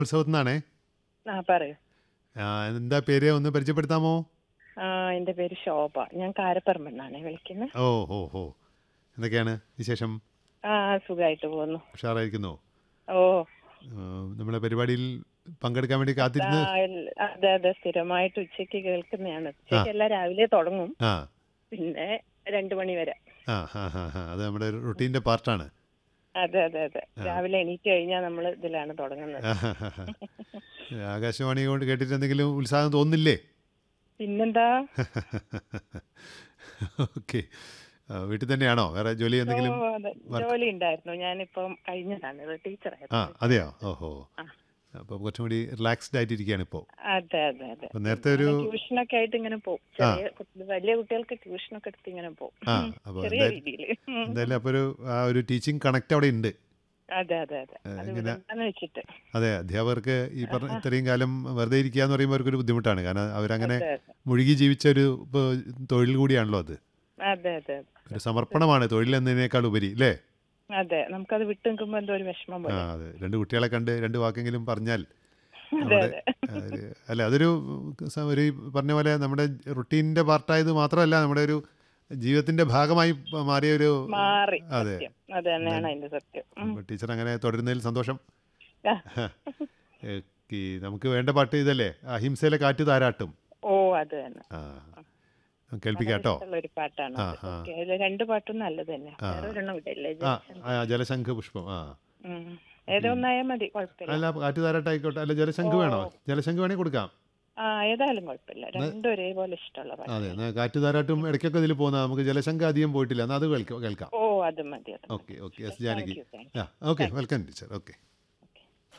ഉത്സവത്തിൽ നിന്നാണേ ആ പറയൂ ആ, എന്താ പേര് ഒന്ന് പരിചയപ്പെടുത്താമോ ആ എൻ്റെ പേര് ശോഭ ഞാൻ കാരപ്പറമ്പെന്നാണ് വിളിക്കുന്നത് ഓ ഓ ഓ എന്തൊക്കെയാണ് വിശേഷം ആ സുഖമായിട്ട് പോകുന്നു ഉഷാറായിരിക്കുന്നോ ഓ ആ, നമ്മുടെ പരിപാടിയിൽ പങ്കെടുക്കാൻ വേണ്ടി കാത്തിരുന്ന് ആ, എൽ- അതെ അതെ സ്ഥിരമായിട്ട് ഉച്ചയ്ക്ക് കേൾക്കുന്നതാണ് ഉച്ചയ്ക്കല്ല രാവിലെ തുടങ്ങും ആ പിന്നെ രണ്ടു മണി വരെ ആ ഹാ ഹാ ഹാ അത് നമ്മുടെ റുട്ടീൻ്റെ പാർട്ടാണ് അതെ അതെ അതെ രാവിലെ എണീറ്റ് കഴിഞ്ഞാൽ നമ്മൾ ഇതിലാണ് തുടങ്ങുന്നത് ആകാശവാണി കൊണ്ട് കേട്ടിട്ട് എന്തെങ്കിലും ഉത്സാഹം തോന്നുന്നില്ലേ പിന്നെന്താ ഓക്കെ വീട്ടിൽ തന്നെയാണോ വേറെ ജോലി എന്തെങ്കിലും ഓ, അതെ ജോലി ഉണ്ടായിരുന്നു ഞാനിപ്പം കഴിഞ്ഞതാണ് ആ ടീച്ചറായിരുന്നു അതെയോ ഓഹോ ആ. അപ്പോൾ കുറച്ചും കൂടി റിലാക്സ്ഡ് ആയിട്ടിരിക്കുകയാണ് ഇപ്പോൾ അതെ അതെ അതെ അപ്പം നേരത്തെ ഒരു ട്യൂഷനൊക്കെ ആയിട്ട് ഇങ്ങനെ പോകും ചെറിയ കുട്ടി- വലിയ കുട്ടികൾക്ക് ട്യൂഷനൊക്കെ എടുത്ത് ഇങ്ങനെ പോകും ആ അപ്പോൾ ചെറിയ എന്തായാലും രീതിയിൽ എന്തായാലും അപ്പോൾ ഒരു ആ ഒരു ടീച്ചിങ് കണക്ട് അവിടെ ഉണ്ട് അതെ അതെ അതെ അത് ഇങ്ങനെ- വിടണ്ടാന്ന് വെച്ചിട്ട് അതെ അധ്യാപകർക്ക് ഈ പറഞ്ഞ ഇത്രയും കാലം വെറുതെ ഇരിക്കുക എന്ന് പറയുമ്പോൾ അവർക്കൊരു ബുദ്ധിമുട്ടാണ് കാരണം അവരങ്ങനെ അതെ മുഴുകി ജീവിച്ച ഒരു ഇപ്പോൾ തൊഴിൽ കൂടിയാണല്ലോ അത് അതെ അതെ ഒരു സമർപ്പണമാണ് തൊഴിൽ എന്നതിനേക്കാൾ ഉപരി അല്ലേ അതെ നമുക്കത് വിട്ടു നിൽക്കുമ്പോ എന്തോ ഒരു വിഷമം ആ പോലെ അതെ രണ്ട് കുട്ടികളെ കണ്ട് രണ്ട് വാക്കെങ്കിലും പറഞ്ഞാൽ അതെ നമ്മുടെ അതെ ആ, ഒരു- അല്ല അതൊരു സ- ഒരു ഈ പറഞ്ഞ പോലെ നമ്മുടെ റുട്ടീനിന്റെ പാർട്ടായത് മാത്രമല്ല നമ്മുടെ ഒരു ജീവിതത്തിന്റെ ഭാഗമായി പ- മാറിയ ഒരു മാറി അതെ. സത്യം അത് തന്നെയാണ് അതിന്റെ സത്യം ഉം. ടീച്ചർ അങ്ങനെ തുടരുന്നതിൽ സന്തോഷം ആ. ഏ, ഈ നമുക്ക് വേണ്ട പാട്ട് ഇതല്ലേ അഹിംസയിലെ കാറ്റ് താരാട്ടും ഓ അത് തന്നെ ആ കേൾപ്പിക്കാം കേട്ടോ ഇഷ്ടമുള്ള ഒരു പാട്ടാണ് ആ, അത്. ആ. ഓക്കേ. അതില് രണ്ട് പാട്ടും നല്ലത് തന്നെ ആ. വേറെ ഒരെണ്ണം ഇടല്ലേ ആ ആ, ജലശംഖ പുഷ്പം ആ ഉം. ഏതൊന്നായാൽ മതി കുഴപ്പമില്ല അല്ല കാറ്റ് താരാട്ടായിക്കോട്ടെ അല്ല ജലശംഖ് വേണോ ജലശംഖ് വേണമെങ്കിൽ കൊടുക്കാം ആ ഏതായാലും കുഴപ്പമില്ല രണ്ടും ഒരേപോലെ ഇഷ്ടമുള്ള പാട്ട് അതെ എന്നാ കാറ്റ് താരാട്ടും ഇടയ്ക്കൊക്കെ ഇതിൽ പോകുന്ന നമുക്ക് ജലശംഖ അധികം പോയിട്ടില്ല എന്നാൽ അത് കേൾക്കാം കേൾക്കാം ഓ അത് മതി അത് മതി. Okay okay yes Janaki Thank you, thank you. ആ ഓക്കെ വെൽക്കം ടീച്ചർ ഓക്കെ